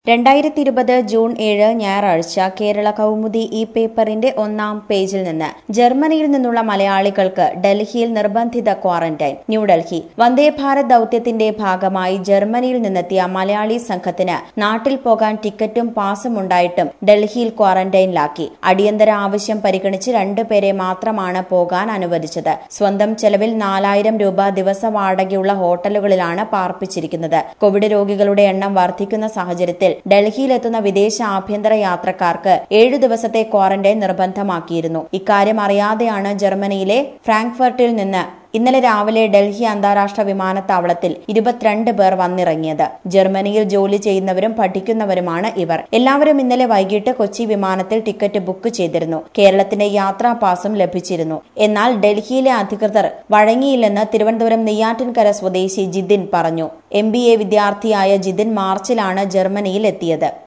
രണ്ടായിരത്തി ഇരുപത് ജൂൺ ഏഴ് ഞായറാഴ്ച കേരള കൗമുദി ഈ പേപ്പറിന്റെ ഒന്നാം പേജിൽ നിന്ന് ജർമ്മനിയിൽ നിന്നുള്ള മലയാളികൾക്ക് ഡൽഹിയിൽ നിർബന്ധിത ക്വാറന്റൈൻ ന്യൂഡൽഹി വന്ദേ ഭാരത് ദൌത്യത്തിന്റെ ഭാഗമായി ജർമ്മനിയിൽ നിന്നെത്തിയ മലയാളി സംഘത്തിന് നാട്ടിൽ പോകാൻ ടിക്കറ്റും പാസും ഉണ്ടായിട്ടും ഡൽഹിയിൽ ക്വാറന്റൈനിലാക്കി അടിയന്തര ആവശ്യം പരിഗണിച്ച് രണ്ടുപേരെ മാത്രമാണ് പോകാൻ അനുവദിച്ചത് സ്വന്തം ചെലവിൽ നാലായിരം രൂപ ദിവസ വാടകയുള്ള ഹോട്ടലുകളിലാണ് പാർപ്പിച്ചിരിക്കുന്നത് കോവിഡ് രോഗികളുടെ എണ്ണം വർദ്ധിക്കുന്ന സാഹചര്യത്തിൽ ഡൽഹിയിലെത്തുന്ന വിദേശ ആഭ്യന്തര യാത്രക്കാർക്ക് ഏഴു ദിവസത്തെ ക്വാറന്റൈൻ നിർബന്ധമാക്കിയിരുന്നു ഇക്കാര്യം അറിയാതെയാണ് ജർമ്മനിയിലെ ഫ്രാങ്ക്ഫർട്ടിൽ നിന്ന് ഇന്നലെ രാവിലെ ഡൽഹി അന്താരാഷ്ട്ര വിമാനത്താവളത്തിൽ ഇരുപത്തിരണ്ട് പേർ വന്നിറങ്ങിയത് ജർമ്മനിയിൽ ജോലി ചെയ്യുന്നവരും പഠിക്കുന്നവരുമാണ് ഇവർ എല്ലാവരും ഇന്നലെ വൈകിട്ട് കൊച്ചി വിമാനത്തിൽ ടിക്കറ്റ് ബുക്ക് ചെയ്തിരുന്നു കേരളത്തിന്റെ യാത്രാ പാസും ലഭിച്ചിരുന്നു എന്നാൽ ഡൽഹിയിലെ അധികൃതർ വഴങ്ങിയില്ലെന്ന് തിരുവനന്തപുരം നെയ്യാറ്റിൻകര സ്വദേശി ജിതിൻ പറഞ്ഞു എം വിദ്യാർത്ഥിയായ ജിതിൻ മാർച്ചിലാണ് ജർമ്മനിയിൽ എത്തിയത്